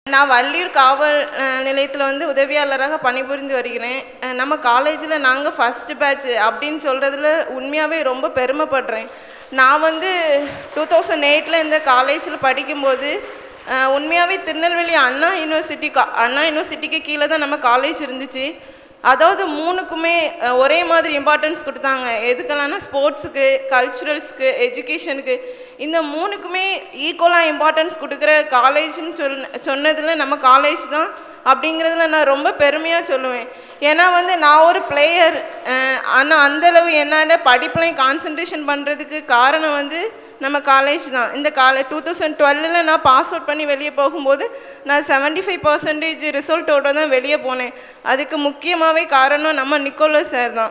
நான் வள்ளியூர் காவல் அஹ், நிலையத்தில் வந்து உதவியாளராக பணிபுரிந்து வருகிறேன் அஹ், நம்ம காலேஜில் நாங்கள் ஃபஸ்ட் பேட்ச் அப்படின்னு சொல்கிறதுல உண்மையாகவே ரொம்ப பெருமைப்படுறேன் நான் வந்து டூ தௌசண்ட் எயிட்டில் இந்த காலேஜில் படிக்கும்போது அஹ், உண்மையாகவே திருநெல்வேலி அண்ணா யூனிவர்சிட்டி கா அண்ணா யூனிவர்சிட்டிக்கு கீழே தான் நம்ம காலேஜ் இருந்துச்சு அதாவது மூணுக்குமே அஹ், ஒரே மாதிரி இம்பார்ட்டன்ஸ் கொடுத்தாங்க எதுக்கெல்லாம்னா ஸ்போர்ட்ஸுக்கு கல்ச்சுரல்ஸ்க்கு எஜுகேஷனுக்கு இந்த மூணுக்குமே ஈக்குவலாக இம்பார்ட்டன்ஸ் கொடுக்குற காலேஜ்னு சொல் சொன்னதில் நம்ம காலேஜ் தான் அப்படிங்கிறதுல நான் ரொம்ப பெருமையாக சொல்லுவேன் ஏன்னா வந்து நான் ஒரு பிளேயர் ஆனால் அந்தளவு என்னோட படிப்புலையும் கான்சன்ட்ரேஷன் பண்ணுறதுக்கு காரணம் வந்து நம்ம காலேஜ் தான் இந்த காலே டூ தௌசண்ட் டுவெல்லில் நான் பாஸ் அவுட் பண்ணி வெளியே போகும்போது நான் செவன்ட்டி ஃபைவ் பர்சன்டேஜ் ரிசல்ட்டோட தான் வெளியே போனேன் அதுக்கு முக்கியமாகவே காரணம் நம்ம நிக்கோலோ சார் தான்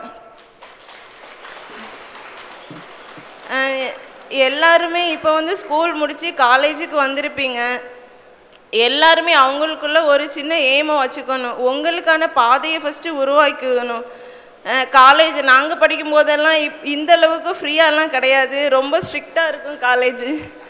அஹ் எல்லாருமே இப்போ வந்து ஸ்கூல் முடித்து காலேஜுக்கு வந்திருப்பீங்க எல்லாருமே அவங்களுக்குள்ள ஒரு சின்ன எய்மை வச்சுக்கணும் உங்களுக்கான பாதையை ஃபஸ்ட்டு உருவாக்கிக்கணும் காலேஜ் நாங்கள் படிக்கும் போதெல்லாம் இப் இந்த அளவுக்கு ஃப்ரீயாலாம் கிடையாது ரொம்ப ஸ்ட்ரிக்டாக இருக்கும் காலேஜ்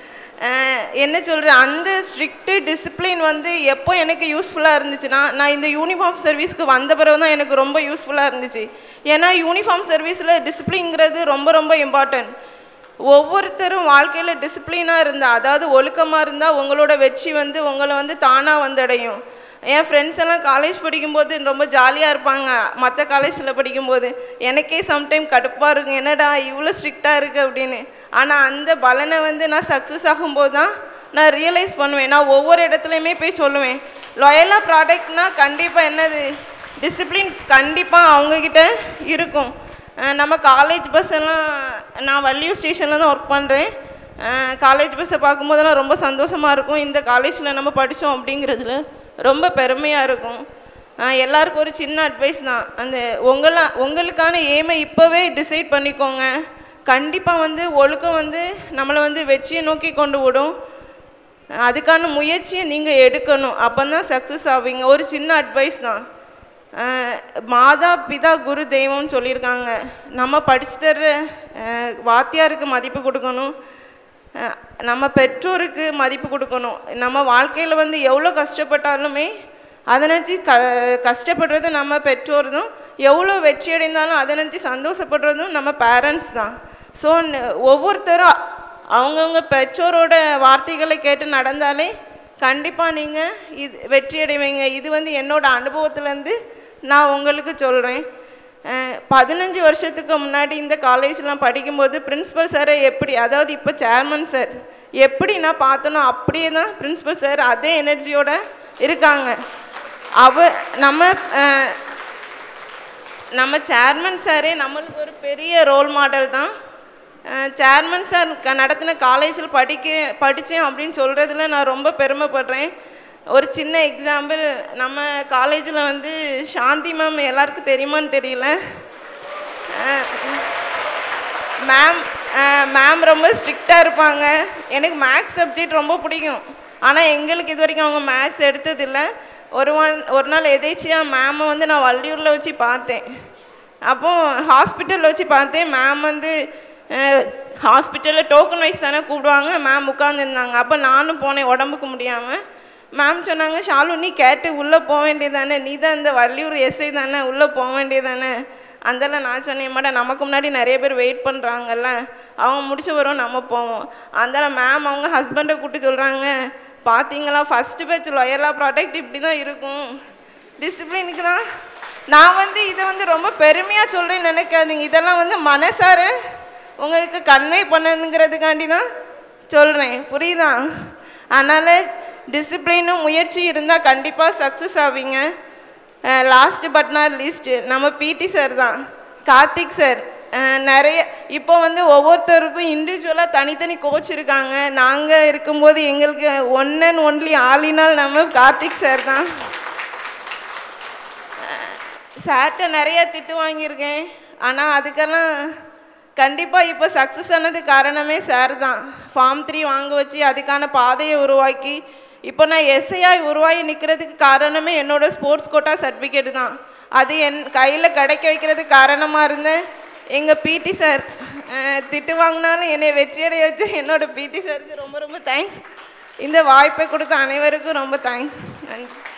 என்ன சொல்கிறேன் அந்த ஸ்ட்ரிக்ட்டு டிசிப்ளின் வந்து எப்போ எனக்கு யூஸ்ஃபுல்லாக இருந்துச்சுன்னா நான் இந்த யூனிஃபார்ம் சர்வீஸ்க்கு வந்த பிறகு தான் எனக்கு ரொம்ப யூஸ்ஃபுல்லாக இருந்துச்சு ஏன்னா யூனிஃபார்ம் சர்வீஸில் டிசிப்ளின்ங்கிறது ரொம்ப ரொம்ப இம்பார்ட்டன்ட் ஒவ்வொருத்தரும் வாழ்க்கையில் டிசிப்ளினாக இருந்தால் அதாவது ஒழுக்கமாக இருந்தால் உங்களோட வெற்றி வந்து உங்களை வந்து தானாக வந்தடையும் என் ஃப்ரெண்ட்ஸ் எல்லாம் காலேஜ் படிக்கும்போது ரொம்ப ஜாலியாக இருப்பாங்க மற்ற காலேஜில் படிக்கும்போது எனக்கே சம்டைம் கடுப்பாக இருக்கும் என்னடா இவ்வளோ ஸ்ட்ரிக்டாக இருக்குது அப்படின்னு ஆனால் அந்த பலனை வந்து நான் சக்ஸஸ் ஆகும்போது தான் நான் ரியலைஸ் பண்ணுவேன் நான் ஒவ்வொரு இடத்துலையுமே போய் சொல்லுவேன் லொயலா ப்ராடக்ட்னா கண்டிப்பாக என்னது டிசிப்ளின் கண்டிப்பாக அவங்கக்கிட்ட இருக்கும் அஹ் நம்ம காலேஜ் பஸ் எல்லாம் நான் வள்ளியூர் ஸ்டேஷனில் தான் ஒர்க் பண்ணுறேன் காலேஜ் பஸ்ஸை பார்க்கும்போதெல்லாம் ரொம்ப சந்தோஷமாக இருக்கும் இந்த காலேஜில் நம்ம படித்தோம் அப்படிங்கிறதுல ரொம்ப பெருமையாக இருக்கும் அஹ் எல்லாருக்கும் ஒரு சின்ன அட்வைஸ் தான் அந்த உங்களா உங்களுக்கான ஏமை இப்போவே டிசைட் பண்ணிக்கோங்க கண்டிப்பாக வந்து ஒழுக்கம் வந்து நம்மளை வந்து வெற்றியை நோக்கி கொண்டு விடும் அதுக்கான முயற்சியை நீங்கள் எடுக்கணும் அப்போ தான் சக்ஸஸ் ஆவீங்க ஒரு சின்ன அட்வைஸ் தான் அஹ் மாதா பிதா குரு தெய்வம்னு சொல்லியிருக்காங்க நம்ம படிச்சு தர்ற அஹ் வாத்தியாருக்கு மதிப்பு கொடுக்கணும் அஹ் நம்ம பெற்றோருக்கு மதிப்பு கொடுக்கணும் நம்ம வாழ்க்கையில் வந்து எவ்வளோ கஷ்டப்பட்டாலுமே அதை நினச்சி க கஷ்டப்படுறது நம்ம பெற்றோர் தான் எவ்வளோ வெற்றி அடைந்தாலும் அதை நினச்சி சந்தோஷப்படுறதும் நம்ம பேரண்ட்ஸ் தான் ஸோ ஒவ்வொருத்தரும் அவங்கவுங்க பெற்றோரோட வார்த்தைகளை கேட்டு நடந்தாலே கண்டிப்பாக நீங்கள் இது வெற்றி அடைவீங்க இது வந்து என்னோட அனுபவத்துலேருந்து நான் உங்களுக்கு சொல்கிறேன் பதினஞ்சு வருஷத்துக்கு முன்னாடி இந்த காலேஜ்லாம் படிக்கும்போது பிரின்ஸிபல் சாரை எப்படி அதாவது இப்போ சேர்மன் சார் எப்படி நான் பார்த்தனோ அப்படியே தான் பிரின்ஸிபல் சார் அதே எனர்ஜியோட இருக்காங்க அவ நம்ம அஹ், நம்ம சேர்மன் சாரே நம்மளுக்கு ஒரு பெரிய ரோல் மாடல் தான் சேர்மன் சார் க நடத்தின காலேஜில் படிக்க படித்தேன் அப்படின்னு சொல்கிறதுல நான் ரொம்ப பெருமைப்படுறேன் ஒரு சின்ன எக்ஸாம்பிள் நம்ம காலேஜில் வந்து சாந்தி மேம் எல்லாருக்கும் தெரியுமான்னு தெரியல மேம் மேம் ரொம்ப ஸ்ட்ரிக்டாக இருப்பாங்க எனக்கு மேக்ஸ் சப்ஜெக்ட் ரொம்ப பிடிக்கும் ஆனால் எங்களுக்கு இது வரைக்கும் அவங்க மேக்ஸ் எடுத்ததில்ல ஒரு ஒன் ஒரு நாள் எதேச்சியாக மேமை வந்து நான் வள்ளியூரில் வச்சு பார்த்தேன் அப்போ ஹாஸ்பிட்டலில் வச்சு பார்த்தேன் மேம் வந்து ஹாஸ்பிட்டலில் டோக்கன் வைஸ் தானே கூப்பிடுவாங்க மேம் உட்காந்துருந்தாங்க அப்போ நானும் போனேன் உடம்புக்கு முடியாமல் மேம் சொன்னாங்க ஷாலு நீ கேட்டு உள்ளே போக வேண்டியதானே நீ தான் இந்த வள்ளியூர் எஸ்ஐ தானே உள்ளே போக வேண்டியதானே அதெல்லாம் நான் சொன்னேன் மேடம் நமக்கு முன்னாடி நிறைய பேர் வெயிட் பண்ணுறாங்கல்ல அவங்க முடிச்ச வரும் நம்ம போவோம் அதனால மேம் அவங்க ஹஸ்பண்டை கூப்பிட்டு சொல்கிறாங்க பார்த்தீங்களா ஃபஸ்ட்டு பேட்ச் லொயலா ப்ராடக்ட் இப்படி தான் இருக்கும் டிசிப்ளினுக்கு தான் நான் வந்து இதை வந்து ரொம்ப பெருமையாக சொல்கிறேன்னு நினைக்காதீங்க இதெல்லாம் வந்து மனசார உங்களுக்கு கன்வே பண்ணணுங்கிறதுக்காண்டி தான் சொல்கிறேன் புரியுதா அதனால் டிசிப்ளினும் முயற்சி இருந்தால் கண்டிப்பாக சக்ஸஸ் ஆவீங்க லாஸ்ட் பட் நாட் லீஸ்ட்டு நம்ம பிடி சார் தான் கார்த்திக் சார் நிறைய இப்போ வந்து ஒவ்வொருத்தருக்கும் இண்டிவிஜுவலாக தனித்தனி கோச் இருக்காங்க நாங்கள் இருக்கும்போது எங்களுக்கு ஒன் அண்ட் ஒன்லி ஆளினால் நம்ம கார்த்திக் சார் தான் சார்கிட்ட நிறைய திட்டு வாங்கியிருக்கேன் ஆனால் அதுக்கெல்லாம் கண்டிப்பாக இப்போ சக்ஸஸ் ஆனது காரணமே சார் தான் ஃபார்ம் த்ரீ வாங்க வச்சு அதுக்கான பாதையை உருவாக்கி இப்போ நான் எஸ்ஐஆய் உருவாகி நிற்கிறதுக்கு காரணமே என்னோட ஸ்போர்ட்ஸ் கோட்டா சர்டிஃபிகேட் தான் அது என் கையில் கிடைக்க வைக்கிறதுக்கு காரணமாக இருந்த எங்கள் பிடி சார் திட்டு வாங்கினாலும் என்னை வெற்றியடைய வச்சு என்னோட பிடி சாருக்கு ரொம்ப ரொம்ப தேங்க்ஸ் இந்த வாய்ப்பை கொடுத்த அனைவருக்கும் ரொம்ப தேங்க்ஸ் நன்றி